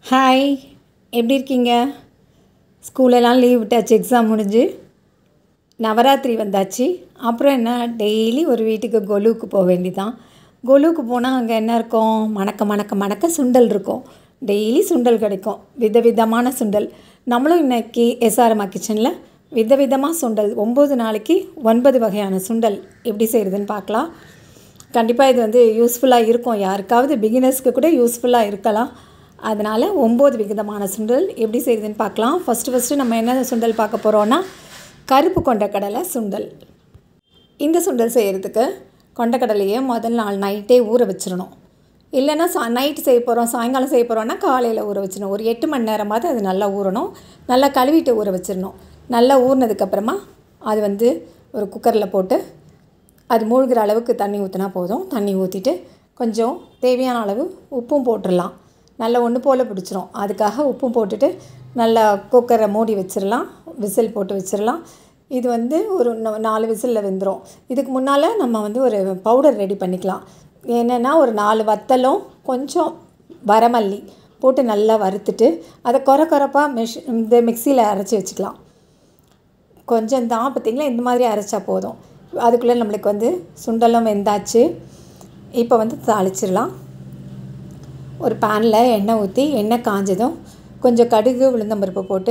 hi எப்படி இருக்கீங்க ஸ்கூலெல்லாம் leave விட்டாச்சு எக்ஸாம் முடிஞ்சு நவராத்திரி வந்தாச்சு அப்புறம் என்ன டெய்லி ஒரு வீட்டுக்கு கொலுவுக்கு போக வேண்டியதான் கொலுவுக்கு போனால் அங்கே என்ன இருக்கும் மணக்க மணக்க மணக்க சுண்டல் இருக்கும் டெய்லி சுண்டல் கிடைக்கும் விதவிதமான சுண்டல் நம்மளும் இன்னைக்கு எஸ்ஆர்எம்ஆ கிச்சனில் விதவிதமாக சுண்டல் ஒம்பது நாளைக்கு ஒன்பது வகையான சுண்டல் எப்படி செய்கிறதுன்னு பார்க்கலாம் கண்டிப்பாக இது வந்து யூஸ்ஃபுல்லாக இருக்கும் யாருக்காவது பிகினர்ஸ்க்கு கூட யூஸ்ஃபுல்லாக இருக்கலாம் அதனால் ஒம்பது விதமான சுண்டல் எப்படி செய்யுதுன்னு பார்க்கலாம் ஃபஸ்ட்டு ஃபஸ்ட்டு நம்ம என்ன சுண்டல் பார்க்க போகிறோன்னா கருப்பு கொண்டக்கடலை சுண்டல் இந்த சுண்டல் செய்கிறதுக்கு கொண்டக்கடலையை முதல் நாள் நைட்டே ஊற வச்சிடணும் இல்லைன்னா சா நைட்டு செய்ய போகிறோம் சாயங்காலம் செய்ய போகிறோன்னா காலையில் ஊற வச்சிடணும் ஒரு எட்டு மணி நேரமாவது அது நல்லா ஊறணும் நல்லா கழுவிட்டு ஊற வச்சிடணும் நல்லா ஊறினதுக்கப்புறமா அது வந்து ஒரு குக்கரில் போட்டு அது மூழ்கிற அளவுக்கு தண்ணி ஊற்றினா போதும் தண்ணி ஊற்றிட்டு கொஞ்சம் தேவையான அளவு உப்பும் போட்டுடலாம் நல்லா ஒன்று போல் பிடிச்சிரும் அதுக்காக உப்பும் போட்டுட்டு நல்லா குக்கரை மூடி வச்சிடலாம் விசில் போட்டு வச்சிடலாம் இது வந்து ஒரு ந- நாலு விசிலில் வெந்துடும் இதுக்கு முன்னால் நம்ம வந்து ஒரு பவுடர் ரெடி பண்ணிக்கலாம் என்னென்னா ஒரு நாலு வத்தலும் கொஞ்சம் வரமல்லி போட்டு நல்லா வறுத்துட்டு அதை குறை குறைப்பாக மிஷ் இந்த மிக்சியில் அரைச்சி வச்சுக்கலாம் கொஞ்சம் தான் பார்த்திங்களா இந்த மாதிரி அரைச்சா போதும் அதுக்குள்ளே நம்மளுக்கு வந்து சுண்டலும் வெந்தாச்சு இப்போ வந்து தாளிச்சிடலாம் ஒரு பேனில் எண்ணெய் ஊற்றி எண்ணெய் காஞ்சதும் கொஞ்சம் கடுகு உளுந்தம்பருப்பு போட்டு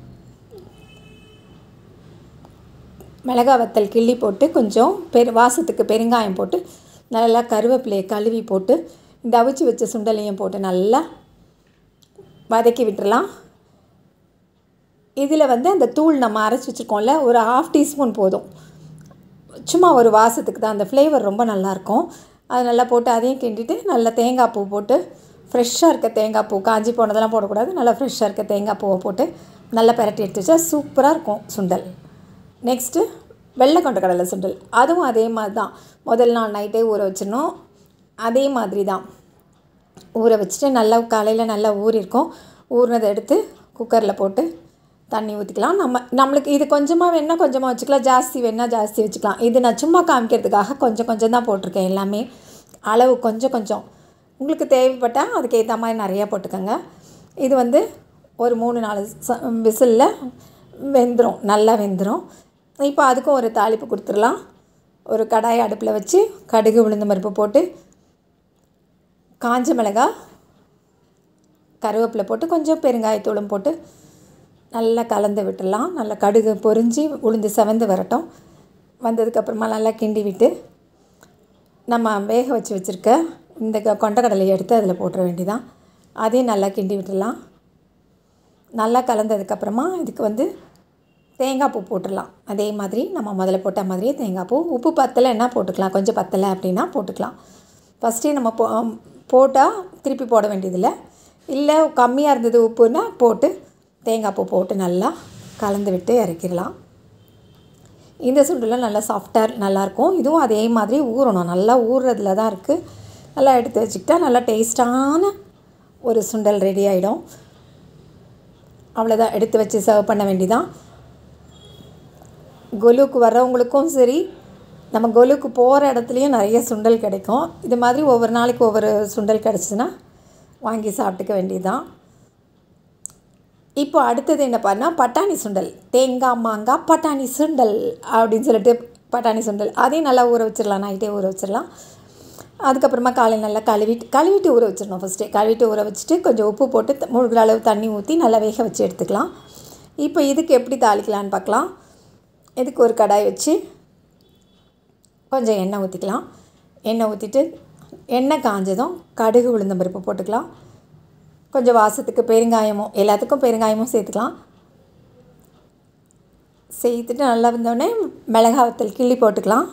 மிளகா வத்தல் கிள்ளி போட்டு கொஞ்சம் பெரு வாசத்துக்கு பெருங்காயம் போட்டு நல்லா கருவேப்பிலையை கழுவி போட்டு இந்த அவிச்சு வச்ச சுண்டலையும் போட்டு நல்லா வதக்கி விட்டுறலாம் இதில் வந்து அந்த தூள் நம்ம அரைச்சி வச்சுருக்கோம்ல ஒரு ஹாஃப் டீஸ்பூன் போதும் சும்மா ஒரு வாசத்துக்கு தான் அந்த ஃப்ளேவர் ரொம்ப நல்லாயிருக்கும் அது நல்லா போட்டு அதையும் கிண்டிட்டு நல்லா தேங்காய் பூ போட்டு ஃப்ரெஷ்ஷாக இருக்க தேங்காய் பூ காஞ்சி போனதெல்லாம் போடக்கூடாது நல்லா ஃப்ரெஷ்ஷாக இருக்க தேங்காய் பூவை போட்டு நல்லா பெரட்டி எடுத்து வச்சா சூப்பராக இருக்கும் சுண்டல் நெக்ஸ்ட்டு வெள்ளை கொண்ட கடலை சுண்டல் அதுவும் அதே மாதிரி தான் முதல் நாள் நைட்டே ஊற வச்சிடணும் அதே மாதிரி தான் ஊற வச்சுட்டு நல்லா காலையில் நல்லா ஊறியிருக்கும் ஊறினதை எடுத்து குக்கரில் போட்டு தண்ணி ஊற்றிக்கலாம் நம்ம நம்மளுக்கு இது கொஞ்சமாக வேணால் கொஞ்சமாக வச்சுக்கலாம் ஜாஸ்தி வேணால் ஜாஸ்தி வச்சுக்கலாம் இது நான் சும்மா காமிக்கிறதுக்காக கொஞ்சம் கொஞ்சம் தான் போட்டிருக்கேன் எல்லாமே அளவு கொஞ்சம் கொஞ்சம் உங்களுக்கு தேவைப்பட்டால் அதுக்கு ஏற்ற மாதிரி நிறையா போட்டுக்கோங்க இது வந்து ஒரு மூணு நாலு ச விசிலில் வெந்துடும் நல்லா வெந்துடும் இப்போ அதுக்கும் ஒரு தாளிப்பு கொடுத்துடலாம் ஒரு கடாய் அடுப்பில் வச்சு கடுகு உளுந்து பருப்பு போட்டு காஞ்ச மிளகாய் கருவேப்பிலை போட்டு கொஞ்சம் பெருங்காயத்தூளும் போட்டு நல்லா கலந்து விட்டுடலாம் நல்லா கடுகு பொரிஞ்சு உளுந்து செவந்து வரட்டும் வந்ததுக்கப்புறமா நல்லா கிண்டி விட்டு நம்ம வேக வச்சு வச்சுருக்க இந்த க- கொண்டக்கடலையை எடுத்து அதில் போட்டுற வேண்டியதான் அதையும் நல்லா கிண்டி விட்டுடலாம் நல்லா கலந்ததுக்கப்புறமா இதுக்கு வந்து தேங்காய் பூ போட்டுடலாம் அதே மாதிரி நம்ம முதல்ல போட்ட மாதிரியே தேங்காய் பூ உப்பு பத்தலைன்னா போட்டுக்கலாம் கொஞ்சம் பத்தலை அப்படின்னா போட்டுக்கலாம் ஃபஸ்ட்டே நம்ம போ போட்டால் திருப்பி போட வேண்டியதில்லை இல்லை கம்மியாக இருந்தது உப்புன்னா போட்டு தேங்காய் பூ போட்டு நல்லா கலந்து விட்டு இறக்கிடலாம் இந்த சுண்டலும் நல்லா சாஃப்டாக நல்லாயிருக்கும் இதுவும் அதே மாதிரி ஊறணும் நல்லா ஊறுறதுல தான் இருக்குது நல்லா எடுத்து வச்சுக்கிட்டா நல்லா டேஸ்டான ஒரு சுண்டல் ரெடி ஆகிடும் அவ்வளோதான் எடுத்து வச்சு சர்வ் பண்ண வேண்டியதான் கொலுவுக்கு வர்றவங்களுக்கும் சரி நம்ம கொலுவுக்கு போகிற இடத்துலையும் நிறைய சுண்டல் கிடைக்கும் இது மாதிரி ஒவ்வொரு நாளைக்கு ஒவ்வொரு சுண்டல் கிடச்சிதுன்னா வாங்கி சாப்பிட்டுக்க வேண்டியதுதான் இப்போ அடுத்தது என்ன பண்ணால் பட்டாணி சுண்டல் தேங்காய் மாங்காய் பட்டாணி சுண்டல் அப்படின்னு சொல்லிட்டு பட்டாணி சுண்டல் அதையும் நல்லா ஊற வச்சிடலாம் நைட்டே ஊற வச்சிடலாம் அதுக்கப்புறமா காலையில் நல்லா கழுவிட்டு கழுவிட்டு ஊற வச்சிடணும் ஃபஸ்ட்டே கழுவிட்டு ஊற வச்சுட்டு கொஞ்சம் உப்பு போட்டு த- முழுகிற அளவு தண்ணி ஊற்றி நல்லா வேக வச்சு எடுத்துக்கலாம் இப்போ இதுக்கு எப்படி தாளிக்கலான்னு பார்க்கலாம் இதுக்கு ஒரு கடாய் வச்சு கொஞ்சம் எண்ணெய் ஊற்றிக்கலாம் எண்ணெய் ஊற்றிட்டு எண்ணெய் காஞ்சதும் கடுகு உளுந்தம் பருப்பு போட்டுக்கலாம் கொஞ்சம் வாசத்துக்கு பெருங்காயமும் எல்லாத்துக்கும் பெருங்காயமும் சேர்த்துக்கலாம் சேர்த்துட்டு நல்லா வந்தோடனே மிளகாய் வத்தல் கிள்ளி போட்டுக்கலாம்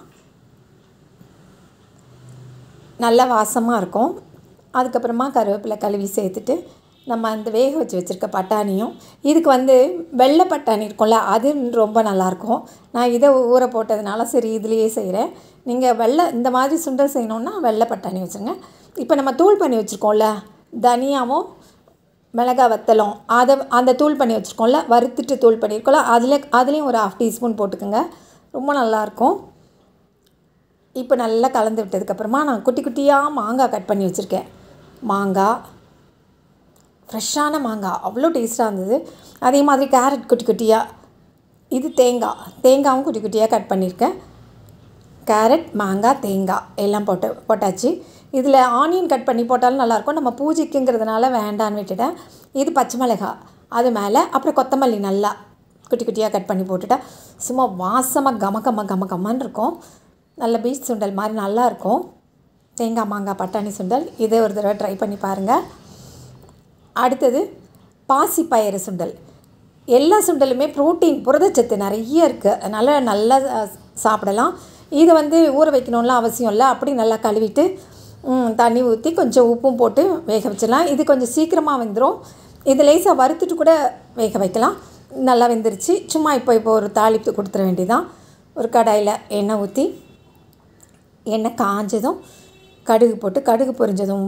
நல்லா வாசமாக இருக்கும் அதுக்கப்புறமா கருவேப்பிலை கழுவி சேர்த்துட்டு நம்ம அந்த வேக வச்சு வச்சுருக்க பட்டாணியும் இதுக்கு வந்து வெள்ளை பட்டாணி இருக்கும்ல அது ரொம்ப நல்லாயிருக்கும் நான் இதை ஊற போட்டதுனால சரி இதுலேயே செய்கிறேன் நீங்கள் வெள்ளை இந்த மாதிரி சுண்டல் செய்யணுன்னா வெள்ளை பட்டாணி வச்சுருங்க இப்போ நம்ம தூள் பண்ணி வச்சுருக்கோம்ல தனியாவும் மிளகாய் வத்தலும் அதை அந்த தூள் பண்ணி வச்சுருக்கோம்ல வறுத்துட்டு தூள் பண்ணியிருக்கோம்ல அதில் அதுலேயும் ஒரு ஹாஃப் டீஸ்பூன் போட்டுக்கோங்க ரொம்ப நல்லாயிருக்கும் இப்போ நல்லா கலந்து விட்டதுக்கப்புறமா நான் குட்டி குட்டியாக மாங்காய் கட் பண்ணி வச்சுருக்கேன் மாங்காய் ஃப்ரெஷ்ஷான மாங்காய் அவ்வளோ டேஸ்ட்டாக இருந்தது அதே மாதிரி கேரட் குட்டி குட்டியாக இது தேங்காய் தேங்காயும் குட்டி குட்டியாக கட் பண்ணியிருக்கேன் கேரட் மாங்காய் தேங்காய் எல்லாம் போட்டு போட்டாச்சு இதில் ஆனியன் கட் பண்ணி போட்டாலும் நல்லாயிருக்கும் நம்ம பூஜைக்குங்கிறதுனால வேண்டான்னு விட்டுட்டேன் இது பச்சை மிளகாய் அது மேலே அப்புறம் கொத்தமல்லி நல்லா குட்டி குட்டியாக கட் பண்ணி போட்டுட்டேன் சும்மா வாசமாக கம கம கம கம்மன்னு இருக்கும் நல்ல பீச் சுண்டல் மாதிரி நல்லாயிருக்கும் தேங்காய் மாங்காய் பட்டாணி சுண்டல் இதை ஒரு தடவை ட்ரை பண்ணி பாருங்கள் அடுத்தது பாசிப்பயிறு சுண்டல் எல்லா சுண்டலுமே ப்ரோட்டீன் புரதச்சத்து நிறைய இருக்குது அதனால் நல்லா அஹ், சாப்பிடலாம் இதை வந்து ஊற வைக்கணும்லாம் அவசியம் இல்லை அப்படி நல்லா கழுவிட்டு ம், தண்ணி ஊற்றி கொஞ்சம் உப்பும் போட்டு வேக வச்சிடலாம் இது கொஞ்சம் சீக்கிரமாக வெந்துடும் இது லேசாக வறுத்துட்டு கூட வேக வைக்கலாம் நல்லா வெந்துருச்சு சும்மா இப்போ இப்போ ஒரு தாளிப்பு கொடுத்துட வேண்டியதான் ஒரு கடாயில் எண்ணெய் ஊற்றி எண்ணெய் காஞ்சதும் கடுகு போட்டு கடுகு பொரிஞ்சதும்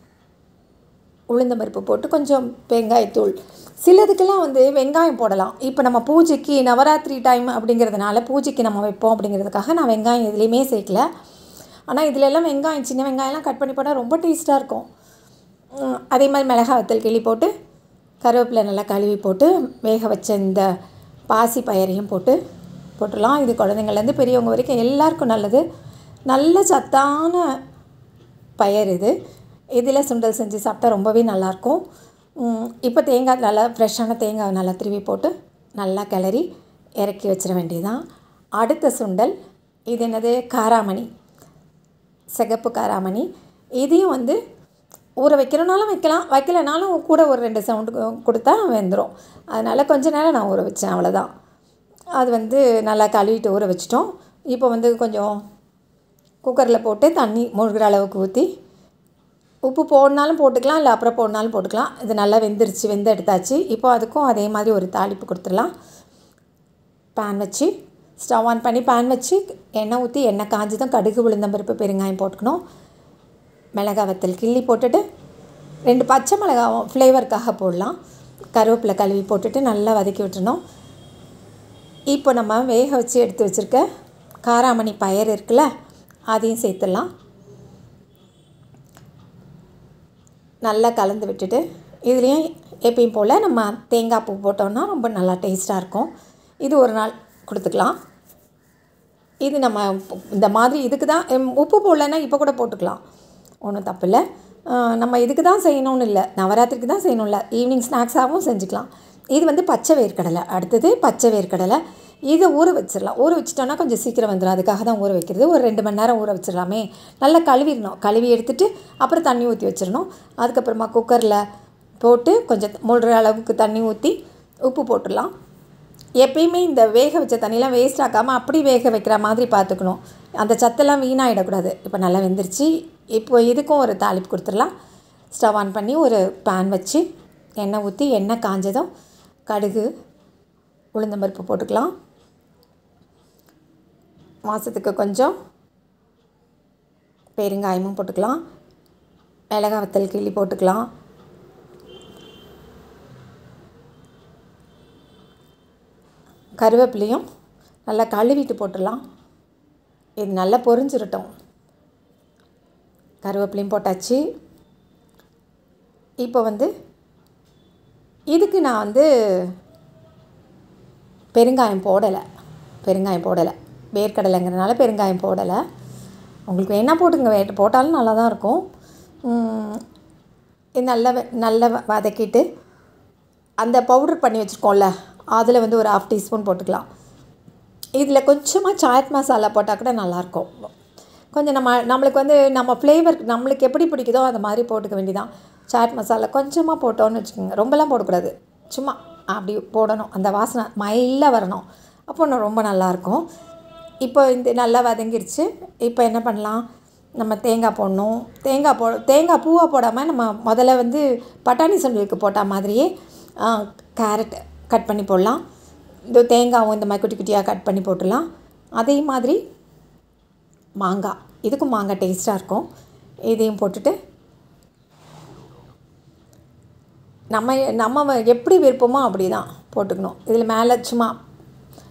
உளுந்தம் பருப்பு போட்டு கொஞ்சம் வெங்காயத்தூள் சிலதுக்கெல்லாம் வந்து வெங்காயம் போடலாம் இப்போ நம்ம பூஜைக்கு நவராத்திரி டைம் அப்படிங்கிறதுனால பூஜைக்கு நம்ம வைப்போம் அப்படிங்கிறதுக்காக நான் வெங்காயம் எதுலேயுமே சேர்க்கல ஆனால் இதில் எல்லாம் வெங்காயம் சின்ன வெங்காயம்லாம் கட் பண்ணி போட்டால் ரொம்ப டேஸ்ட்டாக இருக்கும் உம், அதே மாதிரி மிளகாய் வத்தல் கிள்ளி போட்டு கருவேப்பிலை நல்லா கழுவி போட்டு வேக வச்ச இந்த பாசி பயிரையும் போட்டு போட்டுடலாம் இது குழந்தைங்கள்லேருந்து பெரியவங்க வரைக்கும் எல்லாருக்கும் நல்லது நல்ல சத்தான பயர் இது இதில் சுண்டல் செஞ்சு சாப்பிட்டா ரொம்பவே நல்லாயிருக்கும் இப்போ தேங்காய் நல்லா ஃப்ரெஷ்ஷான தேங்காய் நல்லா திருவி போட்டு நல்லா கிளறி இறக்கி வச்சிட வேண்டியதுதான் அடுத்த சுண்டல் இது என்னது காராமணி சிகப்பு காராமணி இதையும் வந்து ஊற வைக்கிறனாலும் வைக்கலாம் வைக்கலைனாலும் கூட ஒரு ரெண்டு சவுண்டு கொடுத்தா வெந்துடும் அதனால் கொஞ்ச நேரம் நான் ஊற வச்சேன் அவ்வளோதான் அது வந்து நல்லா கழுவிட்டு ஊற வச்சிட்டோம் இப்போ வந்து கொஞ்சம் குக்கரில் போட்டு தண்ணி மூழ்கிற அளவுக்கு ஊற்றி உப்பு போடனாலும் போட்டுக்கலாம் இல்லை அப்புறம் போடனாலும் போட்டுக்கலாம் இது நல்லா வெந்துருச்சு வெந்து எடுத்தாச்சு இப்போ அதுக்கும் அதே மாதிரி ஒரு தாளிப்பு கொடுத்துடலாம் பேன் வச்சு ஸ்டவ் ஆன் பண்ணி பேன் வச்சு எண்ணெய் ஊற்றி எண்ணெய் காஞ்சதும் கடுகு உளுந்தம்பருப்பு பெருங்காயம் போட்டுக்கணும் மிளகாய் வத்தல் கிள்ளி போட்டுட்டு ரெண்டு பச்சை மிளகாவும் ஃப்ளேவருக்காக போடலாம் கருவேப்பிலை கழுவி போட்டுட்டு நல்லா வதக்கி விட்டுறணும் இப்போ நம்ம வேக வச்சு எடுத்து வச்சுருக்க காராமணி பயர் இருக்குல்ல அதையும் சேர்த்துடலாம் நல்லா கலந்து விட்டுட்டு இதுலேயும் எப்பயும் போல் நம்ம தேங்காய் பூ போட்டோம்னா ரொம்ப நல்லா டேஸ்ட்டாக இருக்கும் இது ஒரு நாள் கொடுத்துக்கலாம் இது நம்ம இந்த மாதிரி இதுக்கு தான் எம், உப்பு போடலைன்னா இப்போ கூட போட்டுக்கலாம் ஒன்றும் தப்பில்லை அஹ், நம்ம இதுக்கு தான் செய்யணும்னு இல்லை நவராத்திரிக்கு தான் செய்யணும் இல்லை ஈவினிங் ஸ்நாக்ஸாகவும் செஞ்சுக்கலாம் இது வந்து பச்சை வேர்க்கடலை அடுத்தது பச்சை வேர்க்கடலை இதை ஊற வச்சிடலாம் ஊற வச்சிட்டோன்னா கொஞ்சம் சீக்கிரம் வந்துடும் அதுக்காக தான் ஊற வைக்கிறது ஒரு ரெண்டு மணி நேரம் ஊற வச்சிடலாமே நல்லா கழுவிடணும் கழுவி எடுத்துட்டு அப்புறம் தண்ணி ஊற்றி வச்சிடணும் அதுக்கப்புறமா குக்கரில் போட்டு கொஞ்சம் மூழ்கிற அளவுக்கு தண்ணி ஊற்றி உப்பு போட்டுடலாம் எப்பயுமே இந்த வேக வச்ச தண்ணிலாம் வேஸ்ட் ஆக்காமல் அப்படி வேக வைக்கிற மாதிரி பார்த்துக்கணும் அந்த சத்தெல்லாம் வீணாகிடக்கூடாது இப்போ நல்லா வெந்துருச்சு இப்போ இதுக்கும் ஒரு தாளிப்பு கொடுத்துடலாம் ஸ்டவ் ஆன் பண்ணி ஒரு பேன் வச்சு எண்ணெய் ஊற்றி எண்ணெய் காஞ்சதும் கடுகு உளுந்தம்பருப்பு போட்டுக்கலாம் மாதத்துக்கு கொஞ்சம் பெருங்காயமும் போட்டுக்கலாம் மிளகாய் வத்தல் கிள்ளி போட்டுக்கலாம் கருவேப்பிலையும் நல்லா கழுவிட்டு போட்டுடலாம் இது நல்லா பொரிஞ்சிரட்டும் கருவேப்பிலையும் போட்டாச்சு இப்போ வந்து இதுக்கு நான் வந்து பெருங்காயம் போடலை பெருங்காயம் போடலை வேர்க்கடலைங்கிறனால பெருங்காயம் போடலை உங்களுக்கு வேணால் போட்டுங்க வே போட்டாலும் நல்லா தான் இருக்கும் உம், இது நல்லா வ- நல்லா வ- வதக்கிட்டு அந்த பவுடர் பண்ணி வச்சுருக்கோம்ல அதில் வந்து ஒரு ஹாஃப் டீஸ்பூன் போட்டுக்கலாம் இதில் கொஞ்சமாக சாட் மசாலா போட்டால் கூட நல்லாயிருக்கும் கொஞ்சம் நம்ம நம்மளுக்கு வந்து நம்ம ஃப்ளேவர் நம்மளுக்கு எப்படி பிடிக்குதோ அந்த மாதிரி போட்டுக்க வேண்டியதான் சாட் மசாலா கொஞ்சமாக போட்டோன்னு வச்சுக்கோங்க ரொம்பலாம் போடக்கூடாது சும்மா அப்படி போடணும் அந்த வாசனை மைல்டாக வரணும் அப்போ இன்னும் ரொம்ப நல்லாயிருக்கும் இப்போ இந்த நல்லா வதங்கிருச்சு இப்போ என்ன பண்ணலாம் நம்ம தேங்காய் போடணும் தேங்காய் போ தேங்காய் பூவாக போடாமல் நம்ம முதல்ல வந்து பட்டாணி சுண்டலுக்கு போட்ட மாதிரியே கேரட் கட் பண்ணி போடலாம் இந்த தேங்காவும் இந்த மாதிரி குட்டி குட்டியாக கட் பண்ணி போட்டுடலாம் அதே மாதிரி மாங்காய் இதுக்கும் மாங்காய் டேஸ்ட்டாக இருக்கும் இதையும் போட்டுட்டு நம்ம நம்ம எப்படி விருப்பமோ அப்படி தான் போட்டுக்கணும் இதில் மேலே சும்மா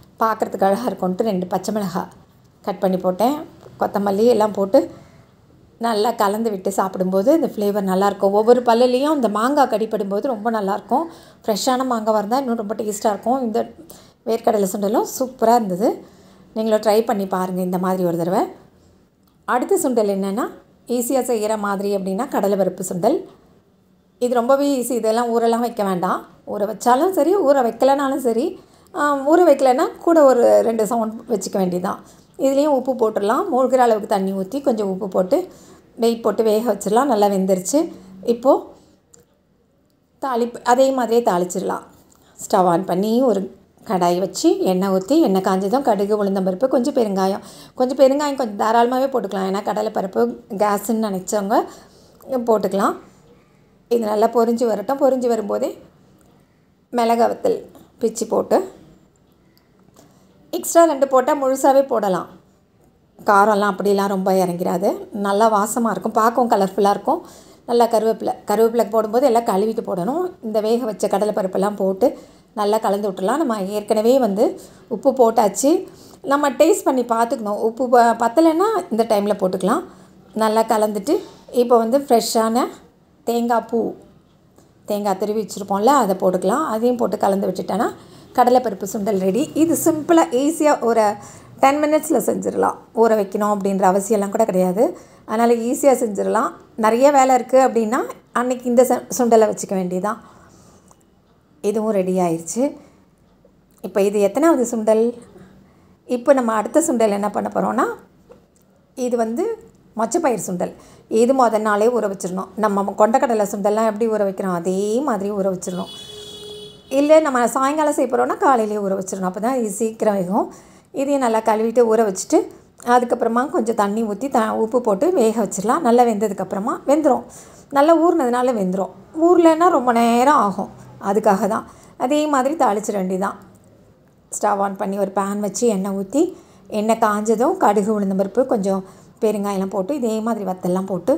பார்க்குறதுக்கு அழகாக இருக்கும்ன்ட்டு ரெண்டு பச்சை மிளகாய் கட் பண்ணி போட்டேன் கொத்தமல்லி எல்லாம் போட்டு நல்லா கலந்து விட்டு சாப்பிடும்போது இந்த ஃப்ளேவர் நல்லாயிருக்கும் ஒவ்வொரு பல்லுலேயும் இந்த மாங்காய் கடிப்படும் போது ரொம்ப நல்லாயிருக்கும் ஃப்ரெஷ்ஷான மாங்காய் இருந்தால் இன்னும் ரொம்ப டேஸ்ட்டாக இருக்கும் இந்த வேர்க்கடலை சுண்டலும் சூப்பராக இருந்தது நீங்களும் ட்ரை பண்ணி பாருங்கள் இந்த மாதிரி ஒரு தடவை அடுத்த சுண்டல் என்னென்னா ஈஸியாக செய்கிற மாதிரி அப்படின்னா கடலை பருப்பு சுண்டல் இது ரொம்பவே ஈஸி இதெல்லாம் ஊரெல்லாம் வைக்க வேண்டாம் ஊற வச்சாலும் சரி ஊற வைக்கலைனாலும் சரி ஆம், ஊற வைக்கலைன்னா கூட ஒரு ரெண்டு சவுண்ட் வச்சுக்க வேண்டியதான் இதுலேயும் உப்பு போட்டுடலாம் மூழ்கிற அளவுக்கு தண்ணி ஊற்றி கொஞ்சம் உப்பு போட்டு வெயிட் போட்டு வேக வச்சிடலாம் நல்லா வெந்துருச்சு இப்போது தாளிப்பு அதே மாதிரியே தாளிச்சிடலாம் ஸ்டவ் ஆன் பண்ணி ஒரு கடாய் வச்சு எண்ணெய் ஊற்றி எண்ணெய் காஞ்சதும் கடுகு உளுந்தம்பருப்பு கொஞ்சம் பெருங்காயம் கொஞ்சம் பெருங்காயம் கொஞ்சம் தாராளமாகவே போட்டுக்கலாம் ஏன்னா கடலைப்பருப்பு கேஸுன்னு நினச்சவங்க போட்டுக்கலாம் இது நல்லா பொரிஞ்சு வரட்டும் பொரிஞ்சு வரும்போதே மிளகா வத்தல் பிச்சு போட்டு எக்ஸ்ட்ரா ரெண்டு போட்டால் முழுசாகவே போடலாம் காரம்லாம் அப்படிலாம் ரொம்ப இறங்கிறாது நல்லா வாசமாக இருக்கும் பார்க்கவும் கலர்ஃபுல்லாக இருக்கும் நல்லா கருவேப்பிலை கருவேப்பிலை போடும்போது எல்லாம் கழுவிட்டு போடணும் இந்த வேக வச்ச கடலைப்பருப்பெல்லாம் போட்டு நல்லா கலந்து விட்டுறலாம் நம்ம ஏற்கனவே வந்து உப்பு போட்டாச்சு நம்ம டேஸ்ட் பண்ணி பார்த்துக்கணும் உப்பு ப- பத்தலைன்னா இந்த டைமில் போட்டுக்கலாம் நல்லா கலந்துட்டு இப்போ வந்து ஃப்ரெஷ்ஷான தேங்காய் பூ தேங்காய் துருவி வச்சுருப்போம்ல அதை போட்டுக்கலாம் அதையும் போட்டு கலந்து விட்டுட்டேன்னா கடலைப்பருப்பு சுண்டல் ரெடி இது சிம்பிளாக ஈஸியாக ஒரு டென் மினிட்ஸில் செஞ்சிடலாம் ஊற வைக்கணும் அப்படின்ற அவசியம்லாம் கூட கிடையாது அதனால் ஈஸியாக செஞ்சிடலாம் நிறைய வேலை இருக்குது அப்படின்னா அன்னைக்கு இந்த சு- சுண்டலை வச்சுக்க வேண்டியதான் இதுவும் ரெடி ஆயிடுச்சு இப்போ இது எத்தனாவது சுண்டல் இப்போ நம்ம அடுத்த சுண்டல் என்ன பண்ண போகிறோன்னா இது வந்து மொச்சப்பயிர் சுண்டல் இது முத நாளே ஊற வச்சிடணும் நம்ம கொண்டக்கடலை சுண்டல்லாம் எப்படி ஊற வைக்கிறோம் அதே மாதிரி ஊற வச்சிடணும் இல்லை நம்ம சாயங்காலம் செய்ய போகிறோம்னா காலையிலேயே ஊற வச்சிடணும் அப்போ தான் இது சீக்கிரம் வேகும் இதையும் நல்லா கழுவிட்டு ஊற வச்சுட்டு அதுக்கப்புறமா கொஞ்சம் தண்ணி ஊற்றி த உப்பு போட்டு வேக வச்சிடலாம் நல்லா வெந்ததுக்கப்புறமா வெந்துடும் நல்லா ஊறினதுனால வெந்துடும் ஊர்லன்னா ரொம்ப நேரம் ஆகும் அதுக்காக தான் அதே மாதிரி தாளிச்சிட வேண்டியதான் ஸ்டவ் ஆன் பண்ணி ஒரு பேன் வச்சு எண்ணெய் ஊற்றி எண்ணெய் காஞ்சதும் கடுகு உளுந்தம்பருப்பு கொஞ்சம் பெருங்காயம்லாம் போட்டு இதே மாதிரி வத்தல்லாம் போட்டு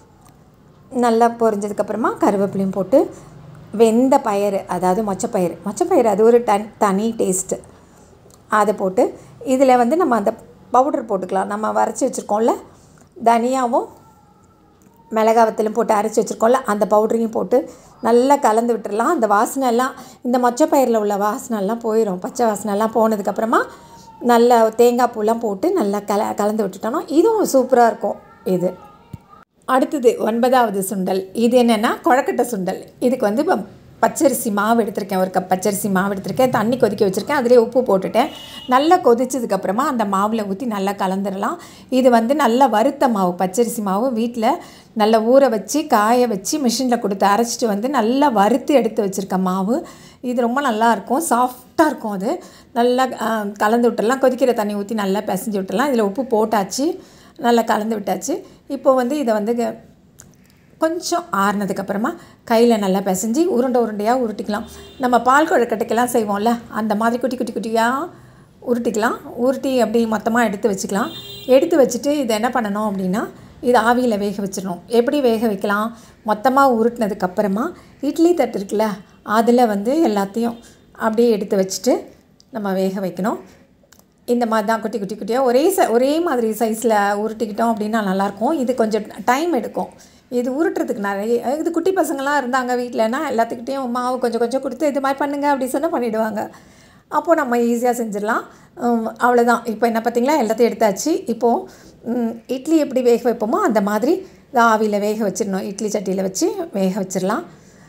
நல்லா பொரிஞ்சதுக்கப்புறமா கருவேப்பிலையும் போட்டு வெந்த பயிறு அதாவது மொச்சப்பயிறு மொச்சப்பயிறு அது ஒரு டன் தனி டேஸ்ட்டு அதை போட்டு இதில் வந்து நம்ம அந்த பவுடர் போட்டுக்கலாம் நம்ம வரைச்சி வச்சுருக்கோம்ல தனியாவும் மிளகாவத்திலும் போட்டு அரைச்சி வச்சுருக்கோம்ல அந்த பவுடரையும் போட்டு நல்லா கலந்து விட்டுறலாம் அந்த வாசனை எல்லாம் இந்த மொச்சப்பயிரில் உள்ள வாசனை எல்லாம் போயிடும் பச்சை வாசனை எல்லாம் போனதுக்கப்புறமா நல்லா தேங்காய் பூலாம் போட்டு நல்லா கல கலந்து விட்டுட்டோம்னா இதுவும் சூப்பராக இருக்கும் இது அடுத்தது ஒன்பதாவது சுண்டல் இது என்னென்னா கொழக்கட்டை சுண்டல் இதுக்கு வந்து இப்போ பச்சரிசி மாவு எடுத்திருக்கேன் ஒரு கப் பச்சரிசி மாவு எடுத்திருக்கேன் தண்ணி கொதிக்க வச்சுருக்கேன் அதிலே உப்பு போட்டுட்டேன் நல்லா கொதிச்சதுக்கப்புறமா அந்த மாவில் ஊற்றி நல்லா கலந்துடலாம் இது வந்து நல்லா வறுத்த மாவு பச்சரிசி மாவு வீட்டில் நல்லா ஊற வச்சு காய வச்சு மிஷினில் கொடுத்து அரைச்சிட்டு வந்து நல்லா வறுத்து எடுத்து வச்சுருக்க மாவு இது ரொம்ப நல்லா இருக்கும் சாஃப்டாக இருக்கும் அது நல்லா ஆ, கலந்து விட்டுறலாம் கொதிக்கிற தண்ணி ஊற்றி நல்லா பிசைஞ்சு விட்டுறலாம் இதில் உப்பு போட்டாச்சு நல்லா கலந்து விட்டாச்சு இப்போ வந்து இதை வந்து க- கொஞ்சம் ஆறுனதுக்கப்புறமா கையில் நல்லா பிசைஞ்சு உருண்டை உருண்டையாக உருட்டிக்கலாம் நம்ம பால் கொழுக்கட்டைக்கெல்லாம் செய்வோம்ல அந்த மாதிரி குட்டி குட்டி குட்டியாக உருட்டிக்கலாம் உருட்டி அப்படி மொத்தமாக எடுத்து வச்சுக்கலாம் எடுத்து வச்சுட்டு இதை என்ன பண்ணணும் அப்படின்னா இது ஆவியில் வேக வச்சிடணும் எப்படி வேக வைக்கலாம் மொத்தமாக உருட்டினதுக்கப்புறமா இட்லி தட்டு இருக்குல்ல அதில் வந்து எல்லாத்தையும் அப்படியே எடுத்து வச்சுட்டு நம்ம வேக வைக்கணும் இந்த மாதிரி தான் குட்டி குட்டி குட்டியாக ஒரே ச ஒரே மாதிரி சைஸில் உருட்டிக்கிட்டோம் அப்படின்னா நல்லாயிருக்கும் இது கொஞ்சம் டைம் எடுக்கும் இது உருட்டுறதுக்கு நிறைய இது குட்டி பசங்களாம் இருந்தாங்க வீட்டிலனா எல்லாத்துக்கிட்டேயும் மாவு கொஞ்சம் கொஞ்சம் கொடுத்து இது மாதிரி பண்ணுங்க அப்படி சொன்னால் பண்ணிவிடுவாங்க அப்போது நம்ம ஈஸியாக செஞ்சிடலாம் உம், அவ்வளோதான் இப்போ என்ன பார்த்தீங்களா எல்லாத்தையும் எடுத்தாச்சு இப்போது உம், இட்லி எப்படி வேக வைப்போமோ அந்த மாதிரி இதை ஆவியில் வேக வச்சிடணும் இட்லி சட்டியில் வச்சு வேக வச்சிடலாம்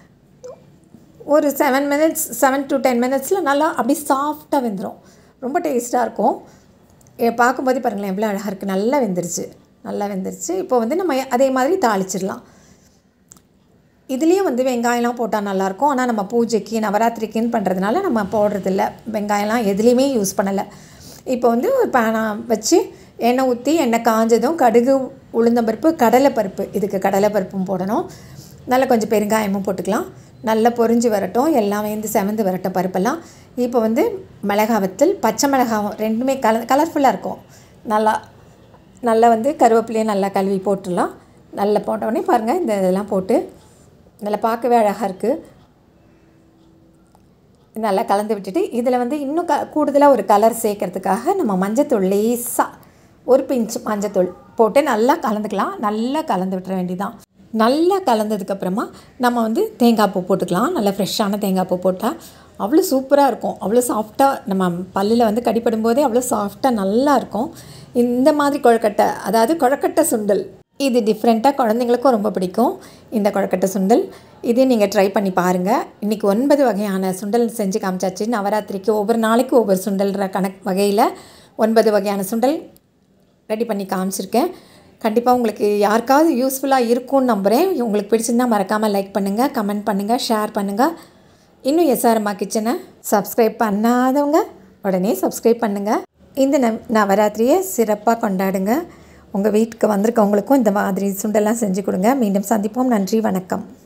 ஒரு seven minutes seven to ten மினிட்ஸில் நல்லா அப்படி சாஃப்டாக வெந்துடும் ரொம்ப டேஸ்ட்டாக இருக்கும் ஏ, பார்க்கும்போதே பாருங்களேன் எவ்வளோ அழகாக இருக்குது நல்லா வெந்துருச்சு நல்லா வெந்துருச்சு இப்போ வந்து நம்ம அதே மாதிரி தாளிச்சிடலாம் இதுலேயும் வந்து வெங்காயம்லாம் போட்டால் நல்லாயிருக்கும் ஆனால் நம்ம பூஜைக்கு நவராத்திரிக்குன்னு பண்ணுறதுனால நம்ம போடுறதில்ல வெங்காயம்லாம் எதுலேயுமே யூஸ் பண்ணலை இப்போ வந்து ஒரு பேனா வச்சு எண்ணெய் ஊற்றி எண்ணெய் காஞ்சதும் கடுகு உளுந்தம்பருப்பு கடலைப்பருப்பு இதுக்கு கடலைப்பருப்பும் போடணும் நல்லா கொஞ்சம் பெருங்காயமும் போட்டுக்கலாம் நல்லா பொரிஞ்சு வரட்டும் எல்லாம் வேந்து செவந்து வரட்டும் பருப்பெல்லாம் இப்போ வந்து மிளகா வத்தல் பச்சை மிளகாவும் ரெண்டுமே கல கலர்ஃபுல்லாக இருக்கும் நல்லா நல்லா வந்து கருவேப்பிலையும் நல்லா கழுவி போட்டுடலாம் நல்லா போட்ட உடனே பாருங்கள் இந்த இதெல்லாம் போட்டு நல்லா பார்க்கவே அழகாக இருக்குது நல்லா கலந்து விட்டுட்டு இதில் வந்து இன்னும் க கூடுதலாக ஒரு கலர் சேர்க்கறதுக்காக நம்ம மஞ்சத்தூள் லேசாக ஒரு பிஞ்ச் மஞ்சத்தூள் போட்டு நல்லா கலந்துக்கலாம் நல்லா கலந்து விட்டுற வேண்டியதான் நல்லா கலந்ததுக்கப்புறமா நம்ம வந்து தேங்காய் பூ போட்டுக்கலாம் நல்லா ஃப்ரெஷ்ஷான தேங்காய் பூ போட்டால் அவ்வளோ சூப்பராக இருக்கும் அவ்வளோ சாஃப்டாக நம்ம பல்லில் வந்து கடிப்படும் போதே அவ்வளோ சாஃப்டாக நல்லா இருக்கும் இந்த மாதிரி கொழக்கட்டை அதாவது கொழக்கட்டை சுண்டல் இது டிஃப்ரெண்ட்டாக குழந்தைங்களுக்கும் ரொம்ப பிடிக்கும் இந்த கொழக்கட்டை சுண்டல் இது நீங்கள் ட்ரை பண்ணி பாருங்கள் இன்றைக்கி ஒன்பது வகையான சுண்டல் செஞ்சு காமிச்சாச்சு நவராத்திரிக்கு ஒவ்வொரு நாளைக்கு ஒவ்வொரு சுண்டல்ன்ற கணக்கு வகையில் ஒன்பது வகையான சுண்டல் ரெடி பண்ணி காமிச்சிருக்கேன் கண்டிப்பாக உங்களுக்கு யாருக்காவது யூஸ்ஃபுல்லாக இருக்கும்னு நம்புகிறேன் உங்களுக்கு பிடிச்சிருந்தா மறக்காமல் லைக் பண்ணுங்கள் கமெண்ட் பண்ணுங்கள் ஷேர் பண்ணுங்கள் இன்னும் எஸ்ஆர்எம்மா கிச்சனை சப்ஸ்கிரைப் பண்ணாதவங்க உடனே சப்ஸ்கிரைப் பண்ணுங்கள் இந்த நவ் நவராத்திரியை சிறப்பாக கொண்டாடுங்க உங்கள் வீட்டுக்கு வந்திருக்கவங்களுக்கும் இந்த மாதிரி சுண்டெல்லாம் செஞ்சு கொடுங்க மீண்டும் சந்திப்போம் நன்றி வணக்கம்